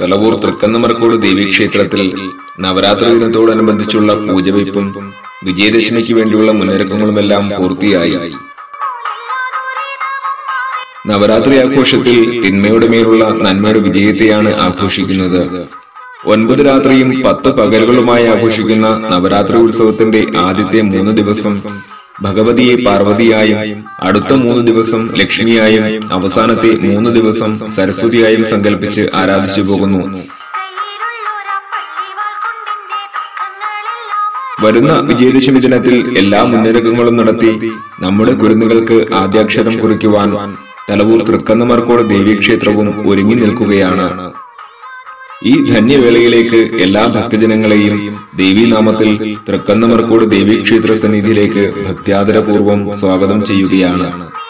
തലവൂർ തൃക്കന്നമർക്കോട് ദേവീക്ഷേത്രത്തിൽ നവരാത്രി ദിനത്തോടനുബന്ധിച്ചുള്ള പൂജവയ്പും വിജയദശമിക്ക് വേണ്ടിയുള്ള മുന്നൊരുക്കങ്ങളുമെല്ലാം പൂർത്തിയായി നവരാത്രി ആഘോഷത്തിൽ തിന്മയുടെ മേലുള്ള നന്മയുടെ വിജയത്തെയാണ് ആഘോഷിക്കുന്നത് ഒൻപത് രാത്രിയും പത്ത് പകലുകളുമായി ആഘോഷിക്കുന്ന നവരാത്രി ഉത്സവത്തിന്റെ ആദ്യത്തെ മൂന്ന് ദിവസം ഭഗവതിയെ പാർവതിയായും അടുത്ത മൂന്ന് ദിവസം ലക്ഷ്മിയായും അവസാനത്തെ മൂന്ന് ദിവസം സരസ്വതിയായും സങ്കല്പിച്ച് ആരാധിച്ചു പോകുന്നു കയ്യിലുള്ളൊരാ പള്ളിവാൾ കൊണ്ടെന്റെ ദുഃഖങ്ങളെല്ലാം വരുന്ന വിജയദശമി ദിനത്തിൽ എല്ലാ മുന്നൊരുക്കങ്ങളും നടത്തി നമ്മുടെ കുരുന്നുകൾക്ക് ആദ്യാക്ഷരം കുറിക്കുവാൻ തലവൂർ തൃക്കന്നമർക്കോട് ദേവീക്ഷേത്രവും ഒരുങ്ങി നിൽക്കുകയാണ് ഈ ധന്യവേളയിലേക്ക് എല്ലാ ഭക്തജനങ്ങളെയും ദേവീനാമത്തിൽ തൃക്കന്നമർക്കോട് ദേവീക്ഷേത്ര സന്നിധിയിലേക്ക് ഭക്ത്യാദരപൂർവ്വം സ്വാഗതം ചെയ്യുകയാണ്